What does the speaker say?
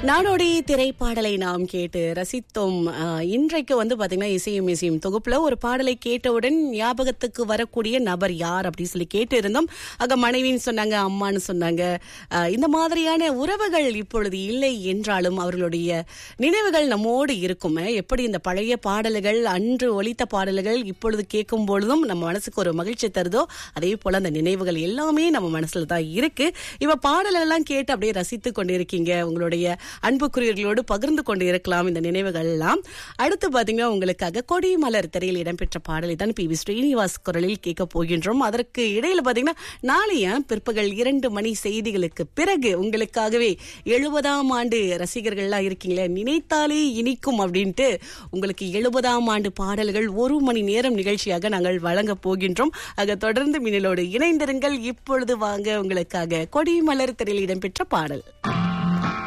நாடோடி திரைப்பாடலை நாம் கேட்டு ரசித்தோம் ஆஹ், இன்றைக்கு வந்து பாத்தீங்கன்னா இசையும் இசையும் தொகுப்புல ஒரு பாடலை கேட்டவுடன் ஞாபகத்துக்கு வரக்கூடிய நபர் யார் அப்படின்னு சொல்லி கேட்டு இருந்தோம் அங்க மனைவின்னு சொன்னாங்க அம்மான்னு சொன்னாங்க ஆஹ், இந்த மாதிரியான உறவுகள் இப்பொழுது இல்லை என்றாலும் அவர்களுடைய நினைவுகள் நம்மோடு இருக்கும் எப்படி இந்த பழைய பாடல்கள் அன்று ஒலித்த பாடல்கள் இப்பொழுது கேட்கும் பொழுதும் நம்ம மனசுக்கு ஒரு மகிழ்ச்சி தருதோ அதே போல அந்த நினைவுகள் எல்லாமே நம்ம மனசுல தான் இருக்கு இவ பாடல்கள் எல்லாம் கேட்டு அப்படியே ரசித்து கொண்டிருக்கீங்க உங்களுடைய அன்புக்குரியர்களோடு பகிர்ந்து கொண்டு இருக்கலாம் இந்த நினைவுகள் எல்லாம் அடுத்து பாத்தீங்கன்னா உங்களுக்காக கொடி மலர் திரையில் இடம்பெற்ற பாடலை தான் பி வி ஸ்ரீனிவாஸ் குரலில் கேட்க போகின்றோம் அதற்கு இடையில பாத்தீங்கன்னா நாளைய பிற்பகல் இரண்டு மணி செய்திகளுக்கு பிறகு உங்களுக்காகவே எழுபதாம் ஆண்டு ரசிகர்கள்லாம் இருக்கீங்களே நினைத்தாலே இனிக்கும் அப்படின்ட்டு உங்களுக்கு எழுபதாம் ஆண்டு பாடல்கள் ஒரு மணி நேரம் நிகழ்ச்சியாக நாங்கள் வழங்க போகின்றோம் ஆக தொடர்ந்து மின்னலோடு இணைந்திருங்கள் இப்பொழுது வாங்க உங்களுக்காக கொடி மலர் திரையில் இடம்பெற்ற பாடல்